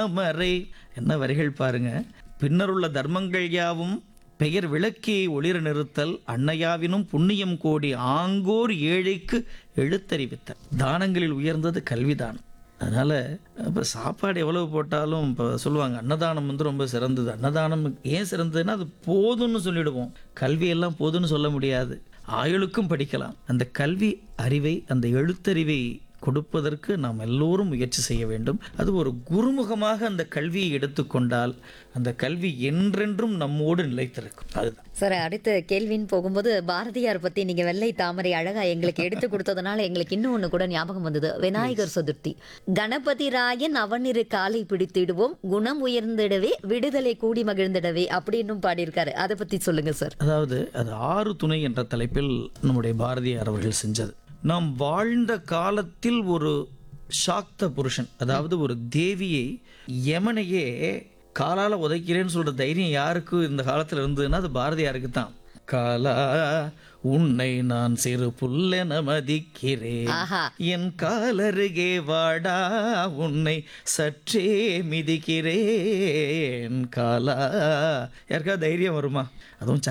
தாமரை என்ன வரிகள் பாருங்க பின்னருள்ள தர்மங்கள் யாவும் பெயர் விளக்கே ஒளிர நிறுத்தல் அன்னையாவினும் புண்ணியம் கோடி ஆங்கோர் ஏழைக்கு எழுத்தறிவித்தல் தானங்களில் உயர்ந்தது கல்விதானம் அதனால் இப்போ சாப்பாடு எவ்வளவு போட்டாலும் இப்போ சொல்லுவாங்க அன்னதானம் வந்து ரொம்ப சிறந்தது அன்னதானம் ஏன் சிறந்ததுன்னா அது போதும்னு சொல்லிடுவோம் கல்வியெல்லாம் போதும்னு சொல்ல முடியாது ஆயுளுக்கும் படிக்கலாம் அந்த கல்வி அறிவை அந்த எழுத்தறிவை கொடுப்பதற்கு நாம் எல்லோரும் முயற்சி செய்ய வேண்டும் அது ஒரு குருமுகமாக அந்த கல்வியை எடுத்துக்கொண்டால் அந்த கல்வி என்றென்றும் நம்மோடு நிலைத்திருக்கும் அதுதான் சார் அடுத்த கேள்வின்னு போகும்போது பாரதியார் பத்தி நீங்க வெள்ளை தாமரை அழகா எங்களுக்கு எடுத்து கொடுத்ததுனால எங்களுக்கு இன்னும் ஒண்ணு கூட ஞாபகம் வந்தது விநாயகர் சதுர்த்தி கணபதி ராயன் அவனிரு காலை பிடித்திடுவோம் குணம் உயர்ந்திடவே விடுதலை கூடி மகிழ்ந்திடவே அப்படின்னும் பாடியிருக்காரு அதை பத்தி சொல்லுங்க சார் அதாவது அது ஆறு துணை என்ற தலைப்பில் நம்முடைய பாரதியார் அவர்கள் செஞ்சது நாம் வாழ்ந்த காலத்தில் ஒரு சாக்த புருஷன் அதாவது ஒரு தேவியை யமனையே காலால உதைக்கிறேன்னு சொல்ற தைரியம் யாருக்கு இந்த காலத்துல இருந்ததுன்னா அது பாரதியாருக்கு தான் காலா உன்னை நான் சிறு புல்லென மதிக்கிறேன் ஆஹா என் காலருகே வாடா உன்னை சற்றே மிதிக்கிறேன் காலா யாருக்கா தைரியம் வருமா அதுவும்